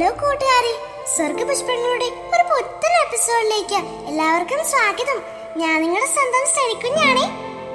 hello കൂട്ടുകാരി സ്വർഗപുഷ്പങ്ങളുടെ ഒരു പുത്തൻ എപ്പിസോഡിലേക്ക് എല്ലാവർക്കും സ്വാഗതം ഞാൻ നിങ്ങളുടെ സ്വന്തം സ്റ്റഡിക്കുഞ്ഞാണേ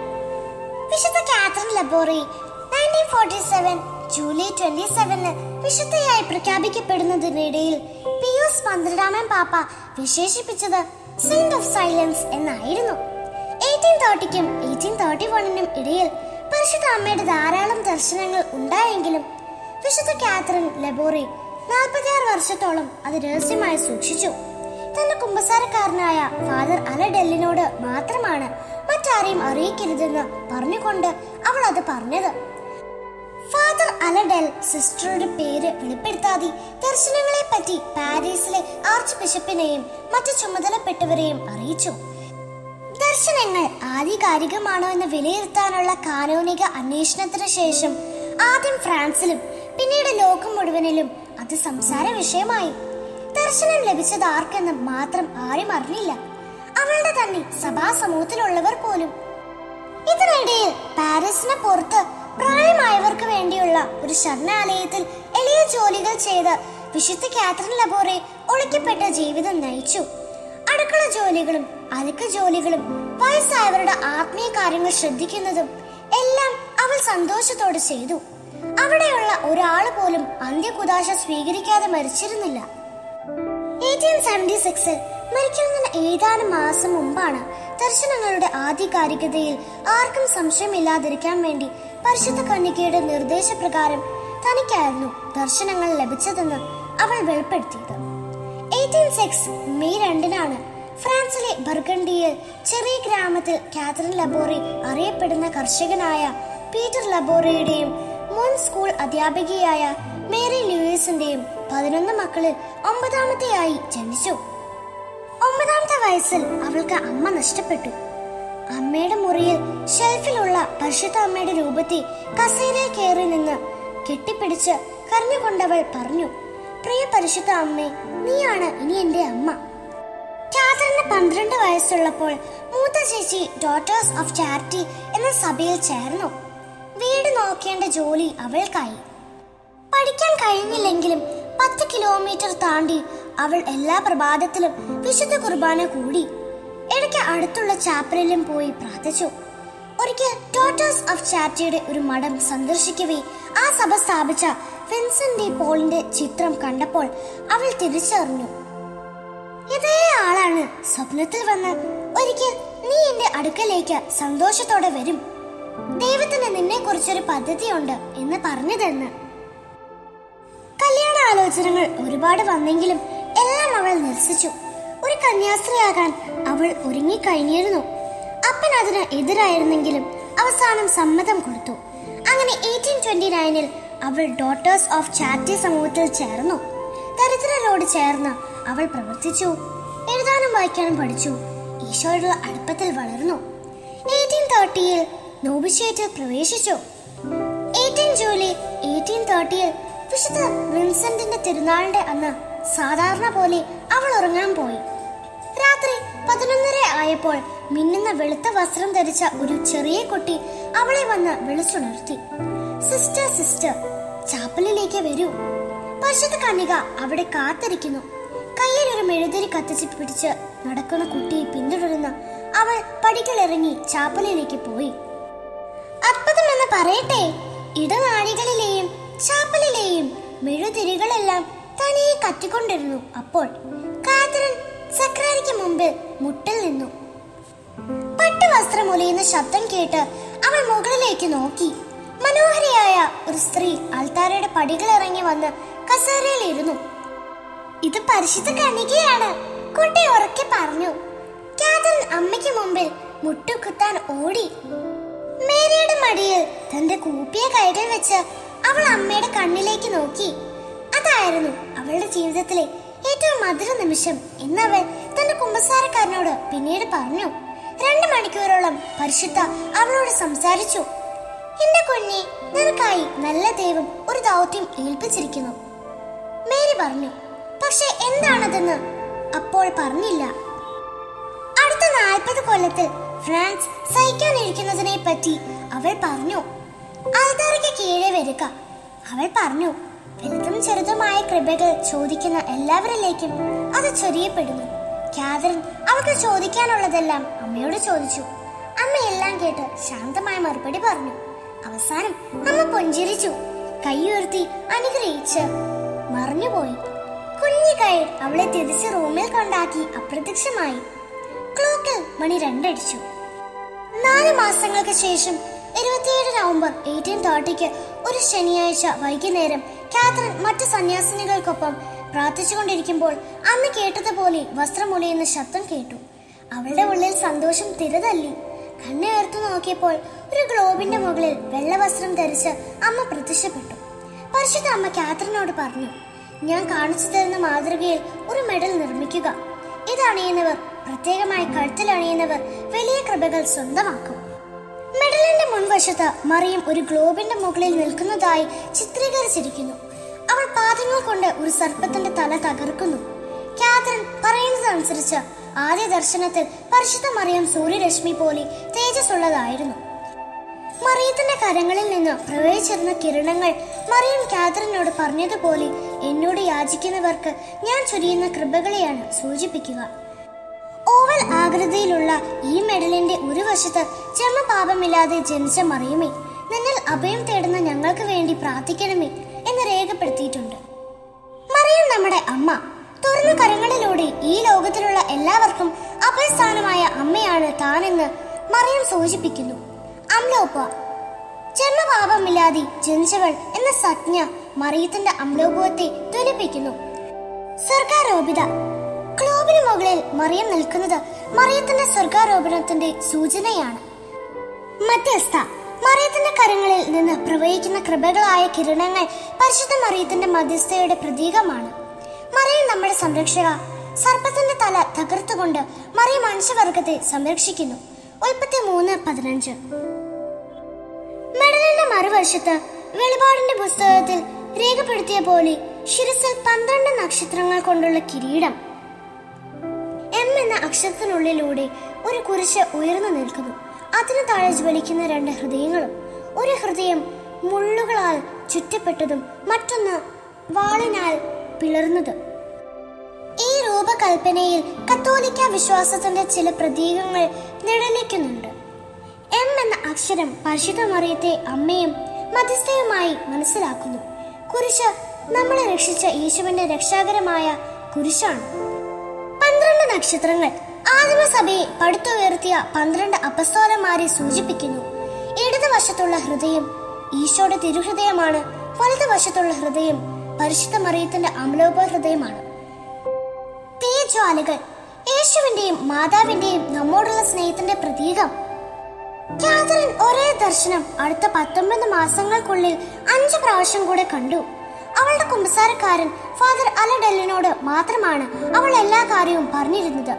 വിശുദ്ധ Catherine Labouré nineteen forty seven July twenty സെവന് വിശുദ്ധയായി പ്രഖ്യാപിക്കപ്പെടുന്നതിനിടയിൽ പിയൂസ് പന്ത്രണ്ടാമൻ പാപ്പ വിശേഷിപ്പിച്ചത് സെയിന്റ് ഓഫ് സൈലൻസ് എന്നായിരുന്നു എയ്റ്റീൻ തേർട്ടിക്കും എയ്റ്റീൻ തേർട്ടി വണ്ണിനും ഇടയിൽ പരിശുദ്ധ അമ്മയുടെ ധാരാളം ദർശനങ്ങൾ ഉണ്ടായെങ്കിലും വിശുദ്ധ കാത്തറിൻ ലബോറി നാൽപ്പത്തിയാറ് വർഷത്തോളം അത് രഹസ്യമായി സൂക്ഷിച്ചു തന്റെ കുമ്പസാരക്കാരനായ ഫാദർ അലഡെല്ലിനോട് മാത്രമാണ് മറ്റാരെയും അറിയിക്കരുതെന്ന് പറഞ്ഞുകൊണ്ട് അവൾ അത് പറഞ്ഞത് ഫാദർ അലഡെൽ സിസ്റ്ററുടെ പേര് വെളിപ്പെടുത്താതെ ദർശനങ്ങളെ പറ്റി പാരീസിലെ ആർച്ച് ബിഷപ്പിനെയും മറ്റു ചുമതലപ്പെട്ടവരെയും അറിയിച്ചു ദർശനങ്ങൾ ആധികാരികമാണോ എന്ന് വിലയിരുത്താനുള്ള കാനോനിക അന്വേഷണത്തിന് ശേഷം ആദ്യം ഫ്രാൻസിലും പിന്നീട് ലോകം മുഴുവനിലും അത് സംസാര വിഷയമായി ദർശനം ലഭിച്ചത് ആർക്കെന്ന് മാത്രം ആരും അറിഞ്ഞില്ല അവളുടെ തന്നെ സഭാ സമൂഹത്തിലുള്ളവർ പോലും ഇതിനിടയിൽ പാരീസിന് പുറത്ത് പ്രായമായവർക്ക് വേണ്ടിയുള്ള ഒരു ശരണാലയത്തിൽ എളിയ ജോലികൾ ചെയ്ത് വിശുദ്ധ കാത്തറിൻ ലബോറെ ഒളിക്കപ്പെട്ട ജീവിതം നയിച്ചു അടുക്കള ജോലികളും അലക്ക് ജോലികളും വയസ്സായവരുടെ ആത്മീയ കാര്യങ്ങൾ ശ്രദ്ധിക്കുന്നതും എല്ലാം അവൾ സന്തോഷത്തോടെ ചെയ്തു അവിടെയുള്ള ഒരാൾ പോലും അന്ത്യകുദാശ സ്വീകരിക്കാതെ മരിച്ചിരുന്നില്ല എയ്റ്റീൻ സെവന്റി സിക്സിൽ മരിക്കുന്നതിന് ഏതാനും മാസം മുമ്പാണ് ദർശനങ്ങളുടെ ആധികാരികതയിൽ ആർക്കും സംശയമില്ലാതിരിക്കാൻ വേണ്ടി പരിശുദ്ധ കന്യകയുടെ നിർദ്ദേശപ്രകാരം തനിക്കായിരുന്നു ദർശനങ്ങൾ ലഭിച്ചതെന്ന് അവൾ വെളിപ്പെടുത്തിയത് എയ്റ്റീൻ സിക്സ് മെയ് രണ്ടിനാണ് ഫ്രാൻസിലെ ബർഗണ്ടിയിൽ ചെറിയ ഗ്രാമത്തിൽ കാത്തറിൻ ലബോറി അറിയപ്പെടുന്ന കർഷകനായ പീറ്റർ ലബോറിയുടെയും മുൻ സ്കൂൾ അധ്യാപികയായ മേരി ലൂയിസിന്റെയും പതിനൊന്ന് മക്കളിൽ ഒമ്പതാമത്തെയായി ജനിച്ചു ഒമ്പതാമത്തെ വയസ്സിൽ അവൾക്ക് അമ്മ നഷ്ടപ്പെട്ടു അമ്മയുടെ മുറിയിൽ ഷെൽഫിലുള്ള പരിശുദ്ധ അമ്മയുടെ രൂപത്തെ കസേരയിൽ കയറി നിന്ന് കെട്ടിപ്പിടിച്ച് കരഞ്ഞുകൊണ്ടവൾ പറഞ്ഞു പ്രിയ പരിശുദ്ധ അമ്മേ നീയാണ് ഇനി എന്റെ അമ്മ കാതറിന് പന്ത്രണ്ട് വയസ്സുള്ളപ്പോൾ മൂത്ത ചേച്ചി ഡോട്ടേഴ്സ് ഓഫ് ചാരിറ്റി എന്ന സഭയിൽ ചേർന്നു വീട് നോക്കേണ്ട ജോലി അവൾക്കായി പഠിക്കാൻ കഴിഞ്ഞില്ലെങ്കിലും പത്ത് കിലോമീറ്റർ താണ്ടി അവൾ എല്ലാ പ്രഭാതത്തിലും വിശുദ്ധ കുർബാന കൂടി ഇടയ്ക്ക് അടുത്തുള്ള ചാപ്പലിലും പോയി പ്രാർത്ഥിച്ചു ഒരിക്കൽ ഡോട്ടേഴ്സ് ഓഫ് ചാരിറ്റിയുടെ ഒരു മഠം സന്ദർശിക്കവേ ആ സഭ സ്ഥാപിച്ച വിൻസെന്റ് ഡി പോളിന്റെ ചിത്രം കണ്ടപ്പോൾ അവൾ തിരിച്ചറിഞ്ഞു ഇതേ ആളാണ് സ്വപ്നത്തിൽ വന്ന് ഒരിക്കൽ നീ എന്റെ അടുക്കലേക്ക് സന്തോഷത്തോടെ വരും ദൈവത്തിന് നിന്നെ കുറിച്ചൊരു പദ്ധതിയുണ്ട് എന്ന് പറഞ്ഞതെന്ന് കല്യാണ ആലോചനകൾ ഒരുപാട് വന്നെങ്കിലും എല്ലാം അവൾ നിരസിച്ചു ഒരു കന്യാസ്ത്രീയാകാൻ അവൾ ഒരുങ്ങിക്കഴിഞ്ഞിരുന്നു അപ്പൻ അതിന് എതിരായിരുന്നെങ്കിലും അവസാനം സമ്മതം കൊടുത്തു അങ്ങനെ എയ്റ്റീൻ ട്വന്റി നയനിൽ അവൾ ഡോട്ടേഴ്സ് ഓഫ് ചാരിറ്റി സമൂഹത്തിൽ ചേർന്നു ദരിദ്രരോട് ചേർന്ന് അവൾ പ്രവർത്തിച്ചു എഴുതാനും വായിക്കാനും പഠിച്ചു ഈശോയുടെ അടുപ്പത്തിൽ വളർന്നു എയ്റ്റീൻ തേർട്ടിയിൽ നോബിഷേറ്റിൽ പ്രവേശിച്ചു എയ്റ്റീൻ ജൂലൈ എയ്റ്റീൻ തേർട്ടിയിൽ വിശുദ്ധ വിൻസെന്റിന്റെ തിരുനാളിന്റെ അന്ന് സാധാരണ പോലെ അവൾ ഉറങ്ങാൻ പോയി രാത്രി പതിനൊന്നര ആയപ്പോൾ മിന്നുന്ന വെളുത്ത വസ്ത്രം ധരിച്ച ഒരു ചെറിയ കുട്ടി അവളെ വന്ന് വിളിച്ചുണർത്തി സിസ്റ്റർ സിസ്റ്റർ ചാപ്പലിലേക്ക് വരൂ പരിശുദ്ധ കന്യക അവിടെ കാത്തിരിക്കുന്നു കയ്യിൽ ഒരു മെഴുതിരി കത്തിച്ച് പിടിച്ച് നടക്കുന്ന കുട്ടിയെ പിന്തുടരുന്ന അവൾ പടികളിറങ്ങി ചാപ്പലിലേക്ക് പോയി അത്ഭുതമെന്ന് പറയട്ടെ ഇടനാഴികളിലെയും ചാപ്പലിലെയും മെഴുതിരികളെല്ലാം തനിയെ കത്തിക്കൊണ്ടിരുന്നു അപ്പോൾ കാതറിൻ സക്രാരിക്ക് മുമ്പിൽ മുട്ടിൽ നിന്നു പട്ടുവസ്ത്രം ഒലിയുന്ന ശബ്ദം കേട്ട് അവൾ മുകളിലേക്ക് നോക്കി മനോഹരിയായ ഒരു സ്ത്രീ അൾത്താരയുടെ പടികളിറങ്ങി വന്ന് കസേരയിൽ ഇരുന്നു ഇത് പരിശുദ്ധ കണികയാണ് കുട്ടി ഉറക്കെ പറഞ്ഞു കാതറിൻ അമ്മയ്ക്ക് മുമ്പിൽ മുട്ടുകുത്താൻ ഓടി മേരിയുടെ മടിയിൽ തന്റെ കൂപ്പിയ കൈകൾ വെച്ച് അവൾ അമ്മയുടെ കണ്ണിലേക്ക് നോക്കി അതായിരുന്നു അവളുടെ ജീവിതത്തിലെ ഏറ്റവും മധുര നിമിഷം എന്നവൾ തന്റെ കുമ്പസാരക്കാരനോട് പിന്നീട് പറഞ്ഞു രണ്ടു മണിക്കൂറോളം പരിശുദ്ധ അവളോട് സംസാരിച്ചു എന്റെ കുഞ്ഞെ നിനക്കായി നല്ല ദൈവം ഒരു ദൗത്യം ഏൽപ്പിച്ചിരിക്കുന്നു മേരി പറഞ്ഞു പക്ഷെ എന്താണതെന്ന് അപ്പോൾ പറഞ്ഞില്ല അടുത്ത നാൽപ്പത് കൊല്ലത്തിൽ ഫ്രാൻസ് സഹിക്കാനിരിക്കുന്നതിനെ പറ്റി അവൾ പറഞ്ഞു അൽത്താരയ്ക്ക് കീഴെ വരിക അവൾ പറഞ്ഞു വലുതും ചെറുതുമായ കൃപകൾ ചോദിക്കുന്ന എല്ലാവരിലേക്കും അത് ചൊരിയപ്പെടുന്നു കാതറിൻ അവൾക്ക് ചോദിക്കാനുള്ളതെല്ലാം അമ്മയോട് ചോദിച്ചു അമ്മ എല്ലാം കേട്ട് ശാന്തമായ മറുപടി പറഞ്ഞു അവസാനം അമ്മ പുഞ്ചിരിച്ചു കൈ ഉയർത്തി അനുഗ്രഹിച്ച് മറിഞ്ഞുപോയി കുഞ്ഞു കൈ അവളെ തിരിച്ച് റൂമിൽ കൊണ്ടാക്കി അപ്രത്യക്ഷമായി ക്ലോക്കിൽ മണി രണ്ടടിച്ചു നാല് മാസങ്ങൾക്ക് ശേഷം ഇരുപത്തിയേഴ് നവംബർ എയ്റ്റീൻ തേർട്ടിക്ക് ഒരു ശനിയാഴ്ച വൈകുന്നേരം കാതറിൻ മറ്റു സന്യാസിനികൾക്കൊപ്പം പ്രാർത്ഥിച്ചുകൊണ്ടിരിക്കുമ്പോൾ അന്ന് കേട്ടതുപോലെ വസ്ത്രമുലയുന്ന ശബ്ദം കേട്ടു അവളുടെ ഉള്ളിൽ സന്തോഷം തിരതല്ലി കണ്ണുയർത്തു നോക്കിയപ്പോൾ ഒരു ഗ്ലോബിന്റെ മുകളിൽ വെള്ളവസ്ത്രം ധരിച്ച് അമ്മ പ്രത്യക്ഷപ്പെട്ടു പരിശുദ്ധ അമ്മ കാതറിനോട് പറഞ്ഞു ഞാൻ കാണിച്ചു തരുന്ന മാതൃകയിൽ ഒരു മെഡൽ നിർമ്മിക്കുക ഇത് അണിയുന്നവർ പ്രത്യേകമായി കഴുത്തിൽ അണിയുന്നവർ വലിയ കൃപകൾ സ്വന്തമാക്കും മെഡലിന്റെ മുൻവശത്ത് മറിയം ഒരു ഗ്ലോബിന്റെ മുകളിൽ നിൽക്കുന്നതായി ചിത്രീകരിച്ചിരിക്കുന്നു അവൾ പാദങ്ങൾ കൊണ്ട് ഒരു സർപ്പത്തിന്റെ തല തകർക്കുന്നു കാതറിൻ പറയുന്നതനുസരിച്ച് ആദ്യ ദർശനത്തിൽ പരിശുദ്ധ മറിയം സൂര്യരശ്മി പോലെ തേജസ്സുള്ളതായിരുന്നു മറിയത്തിന്റെ കരങ്ങളിൽ നിന്ന് പ്രവഹിച്ചിരുന്ന കിരണങ്ങൾ മറിയം കാതറിനോട് പറഞ്ഞതുപോലെ എന്നോട് യാചിക്കുന്നവർക്ക് ഞാൻ ചൊരിയുന്ന കൃപകളെയാണ് സൂചിപ്പിക്കുക ഓവൽ ആകൃതിയിലുള്ള ഈ മെഡലിന്റെ ഒരു വശത്ത് ജന്മപാപമില്ലാതെ ജനിച്ച മറിയമേ നിന്നിൽ അഭയം തേടുന്ന ഞങ്ങൾക്ക് വേണ്ടി പ്രാർത്ഥിക്കണമേ എന്ന് രേഖപ്പെടുത്തിയിട്ടുണ്ട് മറിയം നമ്മുടെ അമ്മ തുറന്ന കരങ്ങളിലൂടെ ഈ ലോകത്തിലുള്ള എല്ലാവർക്കും അഭയസ്ഥാനമായ അമ്മയാണ് താനെന്ന് മറിയം സൂചിപ്പിക്കുന്നു അമ്ലോപ്പ ജന്മപാപമില്ലാതെ ജനിച്ചവൾ എന്ന സജ്ഞ മറിയത്തിന്റെ അമ്ലോപത്തെ ധ്വനിപ്പിക്കുന്നു സ്വർഗാരോപിത ക്ലോബിന് മുകളിൽ മറിയം നിൽക്കുന്നത് മറിയത്തിന്റെ സ്വർഗാരോപണത്തിന്റെ സൂചനയാണ് മധ്യസ്ഥ മറിയത്തിന്റെ കരങ്ങളിൽ നിന്ന് പ്രവഹിക്കുന്ന കൃപകളായ കിരണങ്ങൾ പരിശുദ്ധ മറിയത്തിന്റെ മധ്യസ്ഥയുടെ പ്രതീകമാണ് മറിയം നമ്മുടെ സംരക്ഷക സർപ്പത്തിന്റെ തല തകർത്തുകൊണ്ട് മറിയം മനുഷ്യവർഗത്തെ സംരക്ഷിക്കുന്നു ഉൽപ്പത്തി മൂന്ന് പതിനഞ്ച് മെഡലിന്റെ മറുവശത്ത് വെളിപാടിന്റെ പുസ്തകത്തിൽ രേഖപ്പെടുത്തിയ പോലെ ശിരസിൽ പന്ത്രണ്ട് നക്ഷത്രങ്ങൾ കൊണ്ടുള്ള കിരീടം എം എന്ന അക്ഷരത്തിനുള്ളിലൂടെ ഒരു കുരിശ് ഉയർന്നു നിൽക്കുന്നു അതിനു താഴെ ജ്വലിക്കുന്ന രണ്ട് ഹൃദയങ്ങളും ഒരു ഹൃദയം മുള്ളുകളാൽ ചുറ്റപ്പെട്ടതും മറ്റൊന്ന് വാളിനാൽ പിളർന്നതും ഈ രൂപകൽപ്പനയിൽ കത്തോലിക്ക വിശ്വാസത്തിന്റെ ചില പ്രതീകങ്ങൾ നിഴലിക്കുന്നുണ്ട് എം എന്ന അക്ഷരം പരിശുദ്ധ മറിയത്തെ അമ്മയും മധ്യസ്ഥയുമായി മനസ്സിലാക്കുന്നു കുരിശ് നമ്മളെ രക്ഷിച്ച യേശുവിന്റെ രക്ഷാകരമായ കുരിശാണ് പന്ത്രണ്ട് നക്ഷത്രങ്ങൾ ആദിമസഭയെ പടുത്തുയർത്തിയ പന്ത്രണ്ട് അപസ്തോലന്മാരെ സൂചിപ്പിക്കുന്നു ഇടതുവശത്തുള്ള ഹൃദയം ഈശോയുടെ തിരുഹൃദയമാണ് വലതുവശത്തുള്ള ഹൃദയം പരിശുദ്ധ മറിയത്തിന്റെ അമലോപ ഹൃദയമാണ് തീജ്വാലകൾ യേശുവിന്റെയും മാതാവിന്റെയും നമ്മോടുള്ള സ്നേഹത്തിന്റെ പ്രതീകം കാതറിൻ ഒരേ ദർശനം അടുത്ത പത്തൊമ്പത് മാസങ്ങൾക്കുള്ളിൽ അഞ്ചു പ്രാവശ്യം കൂടെ കണ്ടു അവളുടെ കുമ്പസാരക്കാരൻ ഫാദർ അലഡെല്ലിനോട് മാത്രമാണ് അവൾ എല്ലാ കാര്യവും പറഞ്ഞിരുന്നത്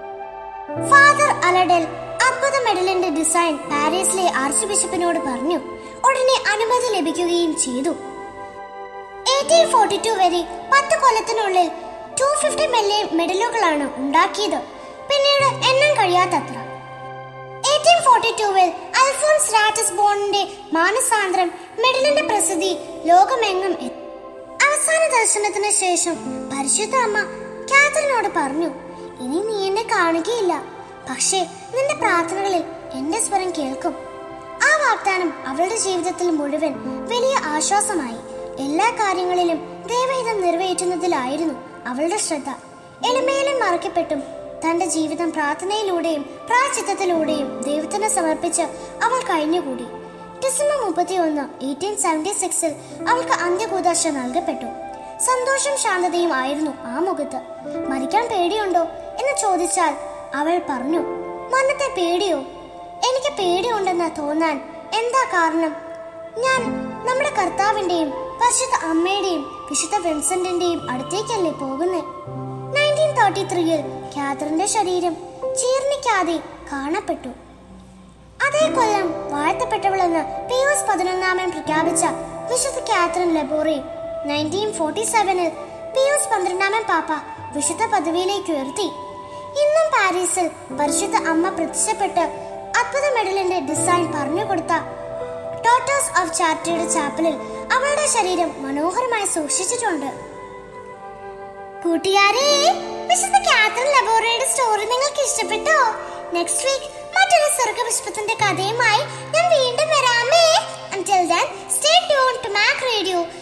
ഫാദർ അലഡെൽ അത്ഭുത മെഡലിന്റെ ഡിസൈൻ പാരീസിലെ ആർച്ച് ബിഷപ്പിനോട് പറഞ്ഞു ഉടനെ അനുമതി ലഭിക്കുകയും ചെയ്തു എയ്റ്റീൻ ഫോർട്ടി ടു വരെ പത്ത് കൊല്ലത്തിനുള്ളിൽ ടു ഫിഫ്റ്റി മില്യൺ മെഡലുകളാണ് ഉണ്ടാക്കിയത് പിന്നീട് എണ്ണം കഴിയാത്തത്ര എയ്റ്റീൻ ഫോർട്ടി ടൂവിൽ അൽഫോൺസ് റാറ്റസ് ബോണിന്റെ മാനസാന്തരം മെഡലിന്റെ പ്രസിദ്ധി ലോകമെങ്ങും എത്തി അവസാന ദർശനത്തിന് ശേഷം പരിശുദ്ധ അമ്മ കാതറിനോട് പറഞ്ഞു ഇനി നീ എന്നെ കാണുകയില്ല പക്ഷേ നിന്റെ പ്രാർത്ഥനകളിൽ എന്റെ സ്വരം കേൾക്കും ആ വാഗ്ദാനം അവളുടെ ജീവിതത്തിൽ മുഴുവൻ വലിയ ആശ്വാസമായി എല്ലാ കാര്യങ്ങളിലും ദൈവഹിതം നിറവേറ്റുന്നതിലായിരുന്നു അവളുടെ ശ്രദ്ധ എളിമയിലും മറക്കപ്പെട്ടും തന്റെ ജീവിതം പ്രാർത്ഥനയിലൂടെയും പ്രാചിത്തത്തിലൂടെയും ദൈവത്തിന് സമർപ്പിച്ച് അവൾ കഴിഞ്ഞുകൂടി ഡിസംബർ മുപ്പത്തി ഒന്ന് എയ്റ്റീൻ സെവന്റി സിക്സിൽ അവൾക്ക് അന്ത്യകൂതാശ നൽകപ്പെട്ടു സന്തോഷം ശാന്തതയും ആയിരുന്നു ആ മുഖത്ത് മരിക്കാൻ പേടിയുണ്ടോ എന്ന് ചോദിച്ചാൽ അവൾ പറഞ്ഞു മരണത്തെ പേടിയോ എനിക്ക് പേടിയുണ്ടെന്ന് തോന്നാൻ എന്താ കാരണം ഞാൻ നമ്മുടെ കർത്താവിന്റെയും പരിശുദ്ധ അമ്മയുടെയും വിശുദ്ധ വിൻസെന്റിന്റെയും അടുത്തേക്കല്ലേ പോകുന്നേ നയൻറ്റീൻ തേർട്ടി ത്രീയിൽ കാതറിന്റെ ശരീരം ജീർണിക്കാതെ കാണപ്പെട്ടു അതേ കൊല്ലം വാഴ്ത്തപ്പെട്ടവളെന്ന് പിയൂസ് പതിനൊന്നാമൻ പ്രഖ്യാപിച്ച വിശുദ്ധ കാതറിൻ ലബോറി നയൻറ്റീൻ ഫോർട്ടി സെവനിൽ പിയൂസ് പന്ത്രണ്ടാമൻ പാപ്പ വിശുദ്ധ പദവിയിലേക്ക് ഉയർത്തി ഇന്നും പാരീസിൽ പരിശുദ്ധ അമ്മ പ്രത്യക്ഷപ്പെട്ട് അത്ഭുത മെഡലിന്റെ ഡിസൈൻ പറഞ്ഞുകൊടുത്ത ഡോട്ടേഴ്സ് ഓഫ് ചാരിറ്റിയുടെ ചാപ്പലിൽ അവളുടെ ശരീരം മനോഹരമായി സൂക്ഷിച്ചിട്ടുണ്ട് കൂട്ടുകാരെ വിശുദ്ധ കാത്തറിൻ ലബോറയുടെ സ്റ്റോറി നിങ്ങൾക്ക് ഇഷ്ടപ്പെട്ടോ നെക്സ്റ്റ് വീക്ക് മറ്റൊരു സ്വർഗപുഷ്പത്തിന്റെ കഥയുമായി ഞാൻ വീണ്ടും വരാമേ until then stay tuned to mac radio